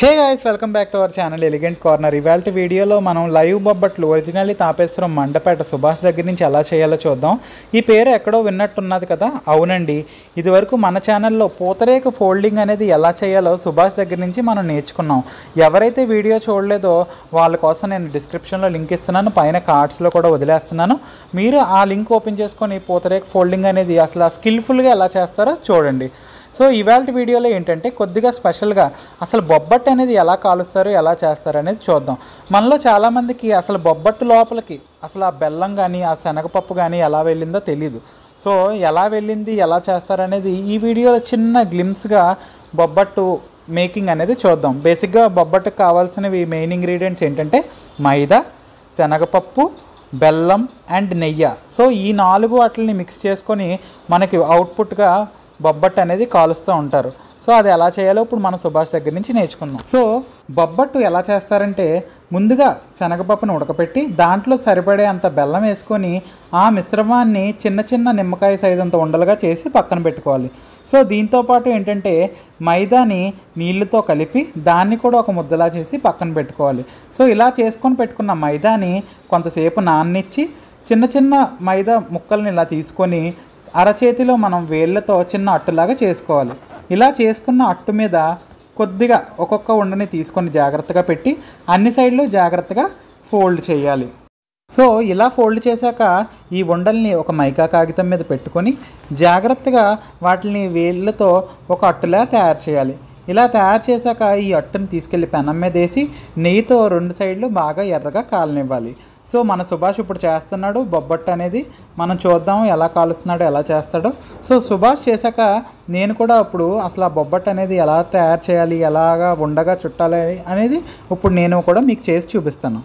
hey guys welcome back to our channel elegant corner ఇవాళ వీడియోలో మనం లైవ్ బొబ్బట్లు ఒరిజినల్లీ తాపేశ్వరం మండపేట సుభాష్ దగ్గర నుంచి ఎలా చేయాలో చూద్దాం ఈ పేరు ఎక్కడో విన్నట్టున్నది కదా అవునండి ఇదివరకు మన ఛానల్లో పూతరేక ఫోల్డింగ్ అనేది ఎలా చేయాలో సుభాష్ దగ్గర నుంచి మనం నేర్చుకున్నాం ఎవరైతే వీడియో చూడలేదో వాళ్ళ కోసం నేను డిస్క్రిప్షన్లో లింక్ ఇస్తున్నాను పైన కార్డ్స్లో కూడా వదిలేస్తున్నాను మీరు ఆ లింక్ ఓపెన్ చేసుకొని పూతరేక ఫోల్డింగ్ అనేది అసలు స్కిల్ఫుల్గా ఎలా చేస్తారో చూడండి సో ఇవాళ వీడియోలో ఏంటంటే కొద్దిగా స్పెషల్గా అసలు బొబ్బట్టు అనేది ఎలా కాలుస్తారు ఎలా చేస్తారు అనేది చూద్దాం మనలో చాలామందికి అసలు బొబ్బట్టు లోపలికి అసలు ఆ బెల్లం కానీ ఆ శనగపప్పు కానీ ఎలా వెళ్ళిందో తెలియదు సో ఎలా వెళ్ళింది ఎలా చేస్తారు అనేది ఈ వీడియోలో చిన్న గ్లిమ్స్గా బొబ్బట్టు మేకింగ్ అనేది చూద్దాం బేసిక్గా బొబ్బట్టుకు కావాల్సినవి మెయిన్ ఇంగ్రీడియంట్స్ ఏంటంటే మైదా శనగపప్పు బెల్లం అండ్ నెయ్యి సో ఈ నాలుగు వాటిని మిక్స్ చేసుకొని మనకి అవుట్పుట్గా బొబ్బట్టు అనేది కాలుస్తూ ఉంటారు సో అది ఎలా చేయాలో ఇప్పుడు మన సుభాష్ దగ్గర నుంచి నేర్చుకుందాం సో బొబ్బట్టు ఎలా చేస్తారంటే ముందుగా శనగపప్పును ఉడకపెట్టి దాంట్లో సరిపడే అంత బెల్లం వేసుకొని ఆ మిశ్రమాన్ని చిన్న చిన్న నిమ్మకాయ సైజు అంత ఉండలుగా చేసి పక్కన పెట్టుకోవాలి సో దీంతో పాటు ఏంటంటే మైదాని నీళ్ళతో కలిపి దాన్ని కూడా ఒక ముద్దలా చేసి పక్కన పెట్టుకోవాలి సో ఇలా చేసుకొని పెట్టుకున్న మైదాని కొంతసేపు నాన్నిచ్చి చిన్న చిన్న మైదా ముక్కల్ని ఇలా తీసుకొని అరచేతిలో మనం వేళ్ళతో చిన్న అట్టులాగా చేసుకోవాలి ఇలా చేసుకున్న అట్టు మీద కొద్దిగా ఒక్కొక్క ఉండని తీసుకొని జాగ్రత్తగా పెట్టి అన్ని సైడ్లు జాగ్రత్తగా ఫోల్డ్ చేయాలి సో ఇలా ఫోల్డ్ చేశాక ఈ ఉండల్ని ఒక మైకా కాగితం మీద పెట్టుకొని జాగ్రత్తగా వాటిని వేళ్ళతో ఒక అట్టులా తయారు చేయాలి ఇలా తయారు చేశాక ఈ అట్టుని తీసుకెళ్ళి పెనం మీద వేసి నెయ్యితో రెండు సైడ్లు బాగా ఎర్రగా కాలనివ్వాలి సో మన సుభాష్ ఇప్పుడు చేస్తున్నాడు బొబ్బట్టు అనేది మనం చూద్దాం ఎలా కాలుస్తున్నాడో ఎలా చేస్తాడో సో సుభాష్ చేశాక నేను కూడా ఇప్పుడు అసలు ఆ బొబ్బట్టు అనేది ఎలా తయారు చేయాలి ఎలాగా ఉండగా చుట్టాలి అనేది ఇప్పుడు నేను కూడా మీకు చేసి చూపిస్తాను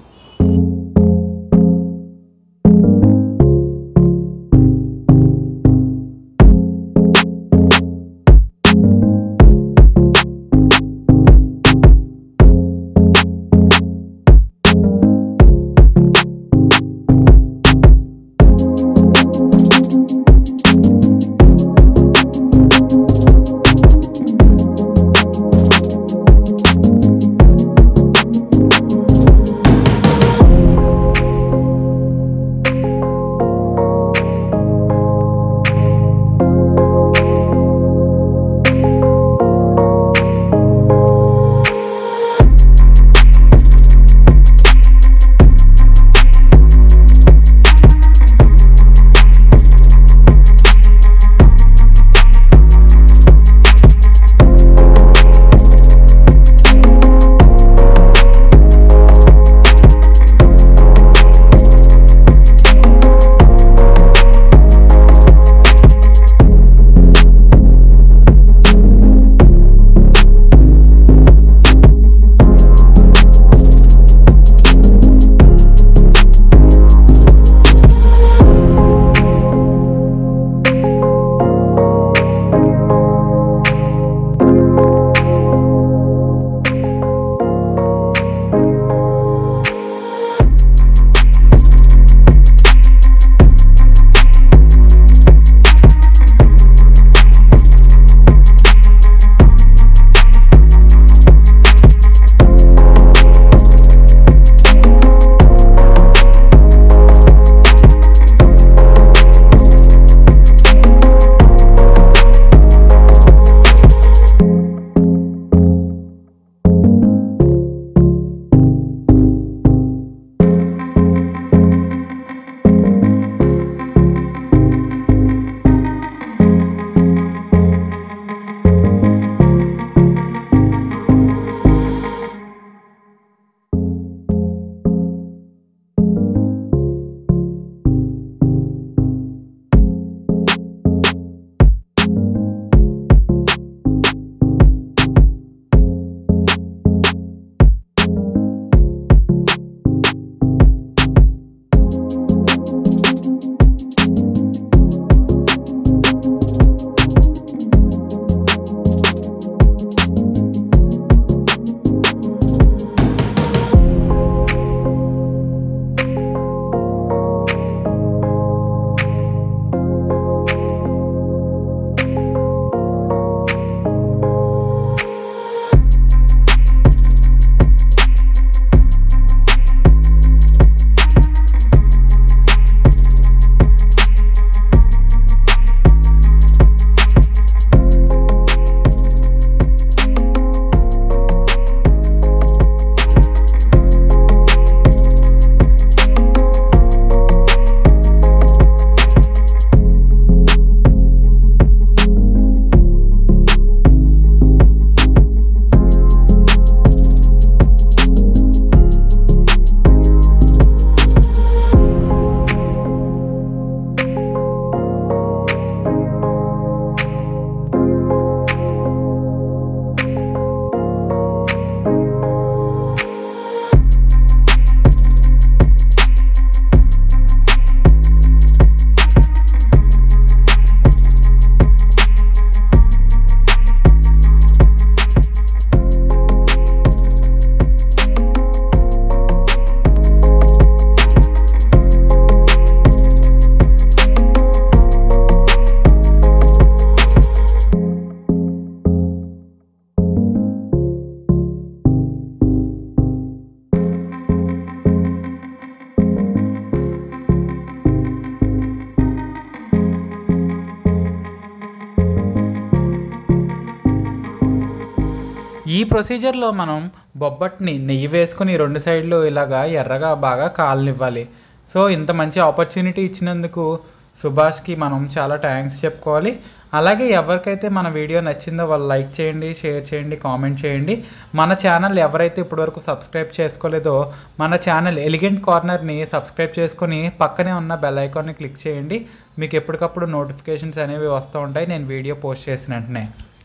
ఈ ప్రొసీజర్లో మనం బొబ్బట్ని నెయ్యి వేసుకుని రెండు సైడ్లు ఇలాగా ఎర్రగా బాగా కాలనివ్వాలి సో ఇంత మంచి ఆపర్చునిటీ ఇచ్చినందుకు సుభాష్కి మనం చాలా థ్యాంక్స్ చెప్పుకోవాలి అలాగే ఎవరికైతే మన వీడియో నచ్చిందో వాళ్ళు లైక్ చేయండి షేర్ చేయండి కామెంట్ చేయండి మన ఛానల్ ఎవరైతే ఇప్పటివరకు సబ్స్క్రైబ్ చేసుకోలేదో మన ఛానల్ ఎలిగెంట్ కార్నర్ని సబ్స్క్రైబ్ చేసుకొని పక్కనే ఉన్న బెల్ ఐకాన్ని క్లిక్ చేయండి మీకు ఎప్పటికప్పుడు నోటిఫికేషన్స్ అనేవి వస్తూ ఉంటాయి నేను వీడియో పోస్ట్ చేసిన వెంటనే